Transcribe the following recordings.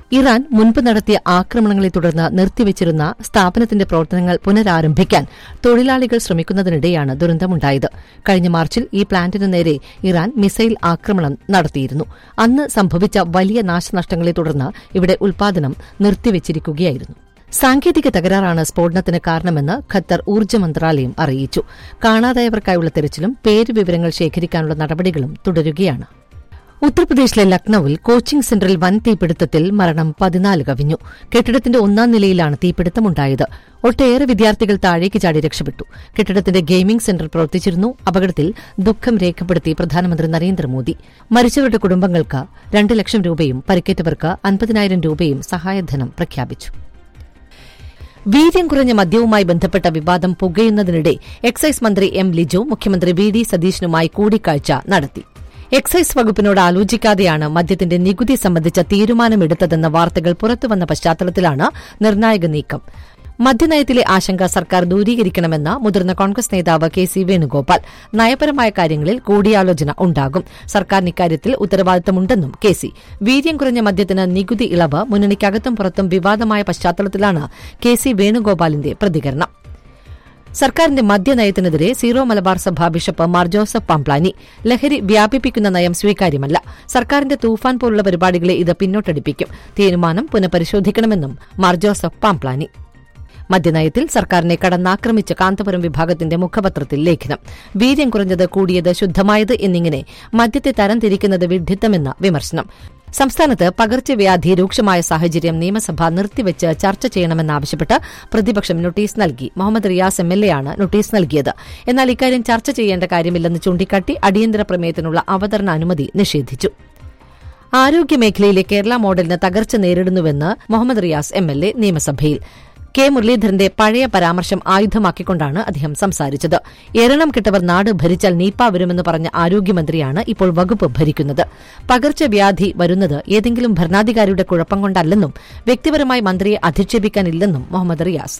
Iran മുൻപ് നടത്തിയ ആക്രമണങ്ങളെ തുടർന്ന് നിർത്തിവച്ചിരുന്ന സ്ഥാപനത്തിന്റെ പ്രവർത്തനങ്ങൾ പുനരാരംഭിക്കാൻ തൊഴിലാളികൾ ശ്രമിക്കുന്നതിനിടെയാണ് ദുരന്തമുണ്ടായത് കഴിഞ്ഞ മാർച്ചിൽ ഈ പ്ലാന്റിന് നേരെ ഇറാൻ മിസൈൽ ആക്രമണം നടത്തിയിരുന്നു അന്ന് സംഭവിച്ച വലിയ നാശനഷ്ടങ്ങളെ തുടർന്ന് ഇവിടെ ഉൽപാദനം നിർത്തിവച്ചിരിക്കുകയായിരുന്നു സാങ്കേതിക തകരാറാണ് സ്ഫോടനത്തിന് കാരണമെന്ന് ഖത്തർ ഊർജ്ജ മന്ത്രാലയം അറിയിച്ചു കാണാതായവർക്കായുള്ള തെരച്ചിലും പേരുവിവരങ്ങൾ ശേഖരിക്കാനുള്ള നടപടികളും തുടരുകയാണ് ഉത്തർപ്രദേശിലെ ലക്നൌവിൽ കോച്ചിംഗ് സെന്ററിൽ വൻ തീപിടുത്തത്തിൽ മരണം പതിനാല് കവിഞ്ഞു കെട്ടിടത്തിന്റെ ഒന്നാം നിലയിലാണ് തീപിടുത്തമുണ്ടായത് ഒട്ടേറെ വിദ്യാർത്ഥികൾ താഴേക്ക് ചാടി രക്ഷപ്പെട്ടു കെട്ടിടത്തിന്റെ ഗെയിമിംഗ് സെന്റർ പ്രവർത്തിച്ചിരുന്നു അപകടത്തിൽ ദുഃഖം രേഖപ്പെടുത്തി പ്രധാനമന്ത്രി നരേന്ദ്രമോദി മരിച്ചവരുടെ കുടുംബങ്ങൾക്ക് രണ്ട് ലക്ഷം രൂപയും പരിക്കേറ്റവർക്ക് അൻപതിനായിരം രൂപയും സഹായധനം പ്രഖ്യാപിച്ചു വീര്യം കുറഞ്ഞ മദ്യവുമായി ബന്ധപ്പെട്ട വിവാദം പുകയുന്നതിനിടെ എക്സൈസ് മന്ത്രി എം ലിജു മുഖ്യമന്ത്രി വി ഡി സതീശനുമായി കൂടിക്കാഴ്ച നടത്തി എക്സൈസ് വകുപ്പിനോട് ആലോചിക്കാതെയാണ് മദ്യത്തിന്റെ നികുതി സംബന്ധിച്ച തീരുമാനമെടുത്തതെന്ന വാർത്തകൾ പുറത്തുവന്ന പശ്ചാത്തലത്തിലാണ് നിർണായക നീക്കം മദ്യനയത്തിലെ ആശങ്ക സർക്കാർ ദൂരീകരിക്കണമെന്ന് മുതിർന്ന കോൺഗ്രസ് നേതാവ് കെ സി വേണുഗോപാൽ നയപരമായ കാര്യങ്ങളിൽ കൂടിയാലോചന ഉണ്ടാകും സർക്കാരിന് ഇക്കാര്യത്തിൽ ഉത്തരവാദിത്തമുണ്ടെന്നും കെ സി വീര്യം കുറഞ്ഞ മദ്യത്തിന് നികുതി ഇളവ് മുന്നണിക്കകത്തും പുറത്തും വിവാദമായ പശ്ചാത്തലത്തിലാണ് കെ സി വേണുഗോപാലിന്റെ പ്രതികരണം സർക്കാരിന്റെ മദ്യനയത്തിനെതിരെ സീറോ മലബാർ സഭ ബിഷപ്പ് മാർ ജോസഫ് പാംപ്ലാനി ലഹരി വ്യാപിപ്പിക്കുന്ന നയം സ്വീകാര്യമല്ല സർക്കാരിന്റെ തൂഫാൻ പോലുള്ള പരിപാടികളെ ഇത് പിന്നോട്ടടിപ്പിക്കും തീരുമാനം പുനഃപരിശോധിക്കണമെന്നും മാർ ജോസഫ് പാംപ്ലാനി മദ്യനയത്തിൽ സർക്കാരിനെ കടന്നാക്രമിച്ച കാന്തപുരം വിഭാഗത്തിന്റെ മുഖപത്രത്തിൽ ലേഖനം വീര്യം കുറഞ്ഞത് കൂടിയത് ശുദ്ധമായത് എന്നിങ്ങനെ മദ്യത്തെ തരംതിരിക്കുന്നത് വിഡ്ഢിത്തമെന്ന വിമർശനം സംസ്ഥാനത്ത് പകർച്ചവ്യാധി രൂക്ഷമായ സാഹചര്യം നിയമസഭ നിർത്തിവച്ച് ചർച്ച ചെയ്യണമെന്നാവശ്യപ്പെട്ട് പ്രതിപക്ഷം നോട്ടീസ് നൽകി മുഹമ്മദ് റിയാസ് എം എൽ എയാണ് നോട്ടീസ് നൽകിയത് എന്നാൽ ഇക്കാര്യം ചർച്ച ചെയ്യേണ്ട കാര്യമില്ലെന്ന് ചൂണ്ടിക്കാട്ടി അടിയന്തര പ്രമേയത്തിനുള്ള അവതരണ അനുമതി നിഷേധിച്ചു ആരോഗ്യമേഖലയിലെ കേരള മോഡലിന് തകർച്ച നേരിടുന്നുവെന്ന് Muhammad Riyas M L A നിയമസഭയിൽ കെ മുരളീധരന്റെ പഴയ പരാമർശം ആയുധമാക്കിക്കൊണ്ടാണ് അദ്ദേഹം സംസാരിച്ചത് എരണം കെട്ടവർ നാട് ഭരിച്ചാൽ നീപ്പ വരുമെന്ന് പറഞ്ഞ ആരോഗ്യമന്ത്രിയാണ് ഇപ്പോൾ വകുപ്പ് ഭരിക്കുന്നത് പകർച്ചവ്യാധി വരുന്നത് ഏതെങ്കിലും ഭരണാധികാരിയുടെ കുഴപ്പം കൊണ്ടല്ലെന്നും വ്യക്തിപരമായി മന്ത്രിയെ അധിക്ഷേപിക്കാനില്ലെന്നും മുഹമ്മദ് റിയാസ്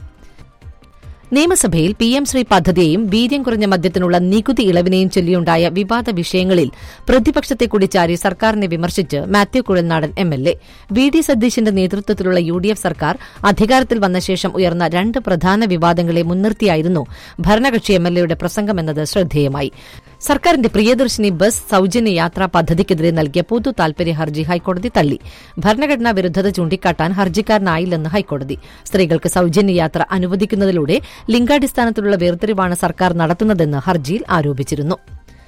നിയമസഭയിൽ പി എം ശ്രീ പദ്ധതിയെയും വീര്യം കുറഞ്ഞ മദ്യത്തിനുള്ള നികുതി ഇളവിനെയും ചൊല്ലിയുണ്ടായ വിവാദ വിഷയങ്ങളിൽ പ്രതിപക്ഷത്തെ കൂടി ചാരി സർക്കാരിനെ വിമർശിച്ച് Mathew Kuzhalnadan M L A V D സതീശന്റെ നേതൃത്വത്തിലുള്ള യു ഡി എഫ് സർക്കാർ അധികാരത്തിൽ വന്ന ശേഷം ഉയർന്ന രണ്ട് പ്രധാന വിവാദങ്ങളെ മുൻനിർത്തിയായിരുന്നു ഭരണകക്ഷി എം എൽ എയുടെ പ്രസംഗമെന്നത് ശ്രദ്ധേയമായി സർക്കാരിന്റെ പ്രിയദർശിനി ബസ് സൌജന്യ യാത്രാ പദ്ധതിക്കെതിരെ നൽകിയ പൊതു താൽപര്യ ഹർജി ഹൈക്കോടതി തള്ളി ഭരണഘടനാ വിരുദ്ധത ചൂണ്ടിക്കാട്ടാൻ ഹർജിക്കാരനായില്ലെന്ന് ഹൈക്കോടതി സ്ത്രീകൾക്ക് സൌജന്യ യാത്ര അനുവദിക്കുന്നതിലൂടെ ലിംഗാടിസ്ഥാനത്തിലുള്ള വേർതിരിവാണ് സർക്കാർ നടത്തുന്നതെന്ന് ഹർജിയിൽ ആരോപിച്ചിരുന്നു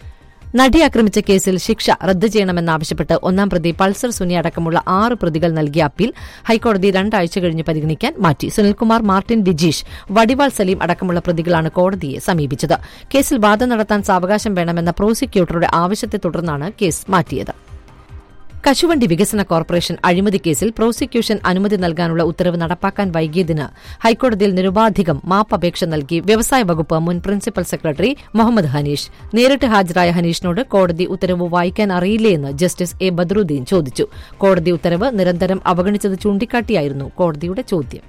നടി ആക്രമിച്ച കേസിൽ ശിക്ഷ റദ്ദു ചെയ്യണമെന്നാവശ്യപ്പെട്ട് ഒന്നാം പ്രതി പൾസർ സുനി അടക്കമുള്ള ആറ് പ്രതികൾ നൽകിയ അപ്പീൽ ഹൈക്കോടതി രണ്ടാഴ്ച കഴിഞ്ഞ് പരിഗണിക്കാൻ മാറ്റി സുനിൽകുമാർ മാർട്ടിൻ വിജീഷ് വടിവാൾ സലീം അടക്കമുള്ള പ്രതികളാണ് കോടതിയെ സമീപിച്ചത് കേസിൽ വാദം നടത്താൻ സാവകാശം വേണമെന്ന പ്രോസിക്യൂട്ടറുടെ ആവശ്യത്തെ തുടർന്നാണ് കേസ് മാറ്റിയത് കശുവണ്ടി വികസന കോർപ്പറേഷൻ അഴിമതി കേസിൽ പ്രോസിക്യൂഷൻ അനുമതി നൽകാനുള്ള ഉത്തരവ് നടപ്പാക്കാൻ വൈകിയതിന് ഹൈക്കോടതിയിൽ നിരുപാധികം മാപ്പപേക്ഷ നൽകി വ്യവസായ വകുപ്പ് മുൻ പ്രിൻസിപ്പൽ സെക്രട്ടറി മുഹമ്മദ് ഹനീഷ് നേരിട്ട് ഹാജരായ ഹനീഷിനോട് കോടതി ഉത്തരവ് വായിക്കാൻ അറിയില്ലേയെന്ന് ജസ്റ്റിസ് എ ബദറുദ്ദീൻ ചോദിച്ചു കോടതി ഉത്തരവ് നിരന്തരം അവഗണിച്ചത് ചൂണ്ടിക്കാട്ടിയായിരുന്നു കോടതിയുടെ ചോദ്യം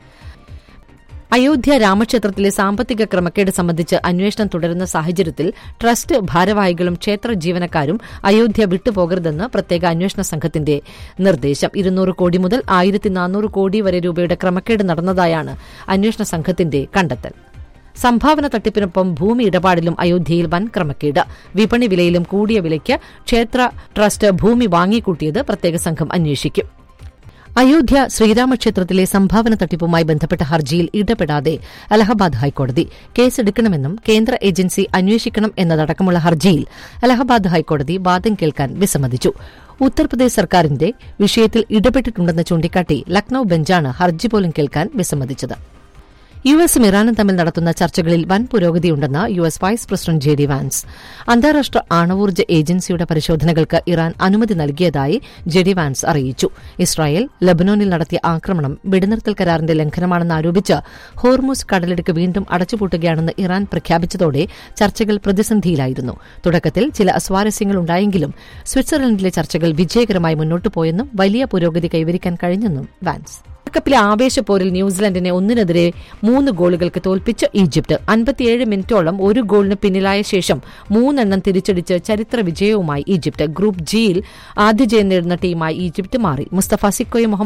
അയോധ്യ രാമക്ഷേത്രത്തിലെ സാമ്പത്തിക ക്രമക്കേട് സംബന്ധിച്ച് അന്വേഷണം തുടരുന്ന സാഹചര്യത്തിൽ ട്രസ്റ്റ് ഭാരവാഹികളും ക്ഷേത്ര ജീവനക്കാരും അയോധ്യ വിട്ടുപോകരുതെന്ന് പ്രത്യേക അന്വേഷണ സംഘത്തിന്റെ നിർദ്ദേശം ഇരുന്നൂറ് കോടി മുതൽ ആയിരത്തി നാനൂറ് കോടി വരെ രൂപയുടെ ക്രമക്കേട് നടന്നതായാണ് അന്വേഷണ സംഘത്തിന്റെ കണ്ടെത്തൽ സംഭാവന തട്ടിപ്പിനൊപ്പം ഭൂമി ഇടപാടിലും അയോധ്യയിൽ വൻ ക്രമക്കേട് വിപണി വിലയിലും കൂടിയ വിലയ്ക്ക് ക്ഷേത്ര ട്രസ്റ്റ് ഭൂമി വാങ്ങിക്കൂട്ടിയത് പ്രത്യേക സംഘം അന്വേഷിക്കും അയോധ്യ ശ്രീരാമക്ഷേത്രത്തിലെ സംഭാവന തട്ടിപ്പുമായി ബന്ധപ്പെട്ട ഹർജിയിൽ ഇടപെടാതെ അലഹബാദ് ഹൈക്കോടതി കേസെടുക്കണമെന്നും കേന്ദ്ര ഏജൻസി അന്വേഷിക്കണം എന്നതടക്കമുള്ള ഹർജിയിൽ അലഹബാദ് ഹൈക്കോടതി വാദം കേൾക്കാൻ വിസമ്മതിച്ചു ഉത്തർപ്രദേശ് സർക്കാരിന്റെ വിഷയത്തിൽ ഇടപെട്ടിട്ടുണ്ടെന്ന് ചൂണ്ടിക്കാട്ടി ലക്നൌ ബെഞ്ചാണ് ഹർജി പോലും കേൾക്കാൻ വിസമ്മതിച്ചത് യു എസും ഇറാനും തമ്മിൽ നടത്തുന്ന ചർച്ചകളിൽ വൻ പുരോഗതിയുണ്ടെന്ന് U S vice president J D Vance അന്താരാഷ്ട്ര ആണവോർജ്ജ ഏജൻസിയുടെ പരിശോധനകൾക്ക് ഇറാൻ അനുമതി നൽകിയതായി ജെ ഡി വാൻസ് അറിയിച്ചു ഇസ്രായേൽ ലബനോനിൽ നടത്തിയ ആക്രമണം വെടിനിർത്തൽ കരാറിന്റെ ലംഘനമാണെന്ന് ആരോപിച്ച് ഹോർമുസ് കടലിടുക്ക് വീണ്ടും അടച്ചുപൂട്ടുകയാണെന്ന് ഇറാൻ പ്രഖ്യാപിച്ചതോടെ ചർച്ചകൾ പ്രതിസന്ധിയിലായിരുന്നു തുടക്കത്തിൽ ചില അസ്വാരസ്യങ്ങൾ ഉണ്ടായെങ്കിലും സ്വിറ്റ്സർലൻഡിലെ ചർച്ചകൾ വിജയകരമായി മുന്നോട്ടു പോയെന്നും വലിയ പുരോഗതി കൈവരിക്കാൻ കഴിഞ്ഞെന്നും വാൻസ് കപ്പിലെ ആവേശപ്പോരിൽ ന്യൂസിലൻഡിനെ ഒന്നിനെതിരെ മൂന്ന് ഗോളുകൾക്ക് തോൽപ്പിച്ച് ഈജിപ്ത് അൻപത്തിയേഴ് മിനിറ്റോളം ഒരു ഗോളിന് പിന്നിലായ ശേഷം മൂന്നെണ്ണം തിരിച്ചടിച്ച് ചരിത്ര വിജയവുമായി ഈജിപ്ത് ഗ്രൂപ്പ് ജിയിൽ ആദ്യ ജയം നേടുന്ന ടീമായി ഈജിപ്ത് മാറി മുസ്തഫ സിക്കോയും മുഹമ്മദ്